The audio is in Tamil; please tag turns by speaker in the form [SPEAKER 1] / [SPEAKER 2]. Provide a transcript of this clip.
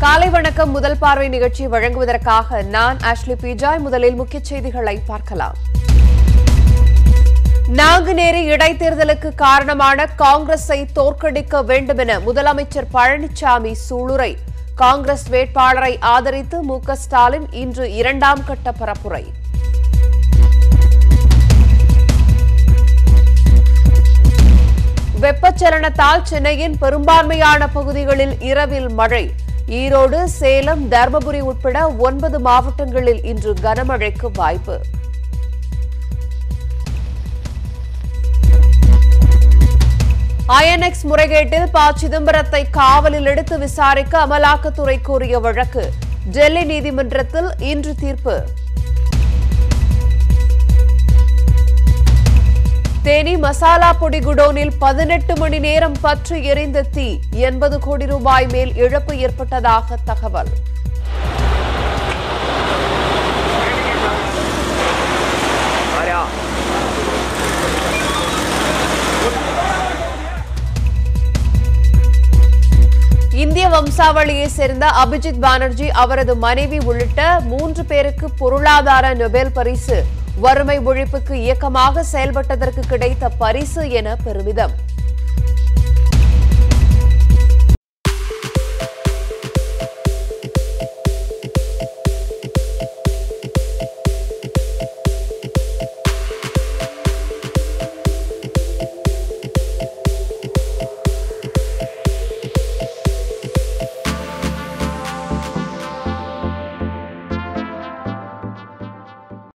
[SPEAKER 1] காலை வணக்கம் முதல் பார்வை நிகழ்ச்சி வழங்குவதற்காக நான் ஆஷ்லி பிஜாய் முதலில் முக்கிய செய்திகளை பார்க்கலாம் நாங்குநேரி இடைத்தேர்தலுக்கு காரணமான காங்கிரஸை தோற்கடிக்க வேண்டும் என முதலமைச்சர் பழனிசாமி சூளுரை காங்கிரஸ் வேட்பாளரை ஆதரித்து மு க ஸ்டாலின் இன்று இரண்டாம் கட்ட பரப்புரை வெப்பச்சலனத்தால் சென்னையின் பெரும்பான்மையான பகுதிகளில் இரவில் மழை ஈரோடு சேலம் தருமபுரி உட்பட ஒன்பது மாவட்டங்களில் இன்று கனமழைக்கு வாய்ப்பு ஐஎன்எக்ஸ் முறைகேட்டில் ப சிதம்பரத்தை காவலில் எடுத்து விசாரிக்க அமலாக்கத்துறை கோரிய வழக்கு டெல்லி நீதிமன்றத்தில் இன்று தீர்ப்பு தேனி மசாலா பொடி குடோனில் பதினெட்டு மணி நேரம் பற்றி எரிந்த தீ எண்பது கோடி ரூபாய் மேல் இழப்பு ஏற்பட்டதாக தகவல் இந்திய வம்சாவளியை சேர்ந்த அபிஜித் பானர்ஜி அவரது மனைவி உள்ளிட்ட மூன்று பேருக்கு பொருளாதார நொபேல் பரிசு வறுமை ஒழிப்புக்கு இயக்கமாக செயல்பட்டதற்கு கிடைத்த பரிசு என பெருமிதம்